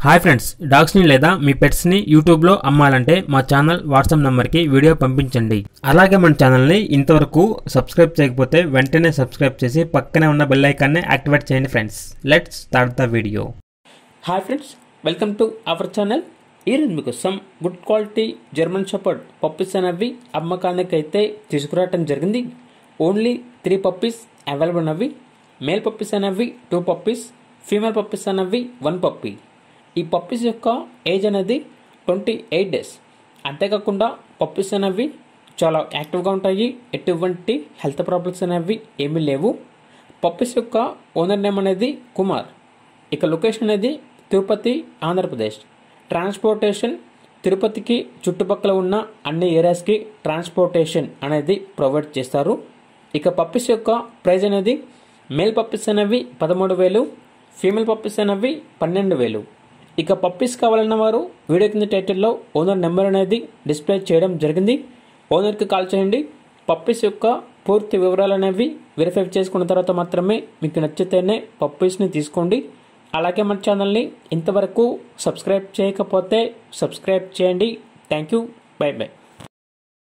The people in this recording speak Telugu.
హాయ్ ఫ్రెండ్స్ డాగ్స్ని లేదా మీ పెట్స్ని యూట్యూబ్లో అమ్మాలంటే మా ఛానల్ వాట్సాప్ నెంబర్కి వీడియో పంపించండి అలాగే మన ఛానల్ని ఇంతవరకు సబ్స్క్రైబ్ చేయకపోతే వెంటనే సబ్స్క్రైబ్ చేసి పక్కనే ఉన్న బెల్ ఐకాన్ని యాక్టివేట్ చేయండి friends let's start the video hi friends welcome to our channel ఈరోజు మీకోసం good quality German shepherd puppies అనేవి అమ్మకానికి అయితే తీసుకురావటం జరిగింది ఓన్లీ త్రీ పప్పీస్ అవైలబుల్ ఉన్నవి మేల్ పప్పీస్ అనేవి టూ పప్పీస్ ఫీమేల్ పప్పీస్ అనేవి వన్ పప్పీ ఈ పప్పీస్ యొక్క ఏజ్ అనేది ట్వంటీ ఎయిట్ డేస్ అంతేకాకుండా పప్పీస్ అనేవి చాలా యాక్టివ్గా ఉంటాయి ఎటువంటి హెల్త్ ప్రాబ్లమ్స్ అనేవి ఏమీ లేవు పప్పీస్ యొక్క ఓనర్ నేమ్ అనేది కుమార్ ఇక లొకేషన్ అనేది తిరుపతి ఆంధ్రప్రదేశ్ ట్రాన్స్పోర్టేషన్ తిరుపతికి చుట్టుపక్కల ఉన్న అన్ని ఏరియాస్కి ట్రాన్స్పోర్టేషన్ అనేది ప్రొవైడ్ చేస్తారు ఇక పప్పీస్ యొక్క ప్రైస్ అనేది మేల్ పప్పీస్ అనేవి పదమూడు వేలు ఫీమేల్ పప్పీస్ అనేవి పన్నెండు వేలు ఇక పప్పీస్ కావాలన్న వారు వీడియో కింద టైటిల్లో ఓనర్ నెంబర్ అనేది డిస్ప్లే చేయడం జరిగింది ఓనర్కి కాల్ చేయండి పప్పీస్ యొక్క పూర్తి వివరాలు అనేవి వెరిఫై చేసుకున్న తర్వాత మాత్రమే మీకు నచ్చితేనే పప్పీస్ని తీసుకోండి అలాగే మన ఛానల్ని ఇంతవరకు సబ్స్క్రైబ్ చేయకపోతే సబ్స్క్రైబ్ చేయండి థ్యాంక్ యూ బై బై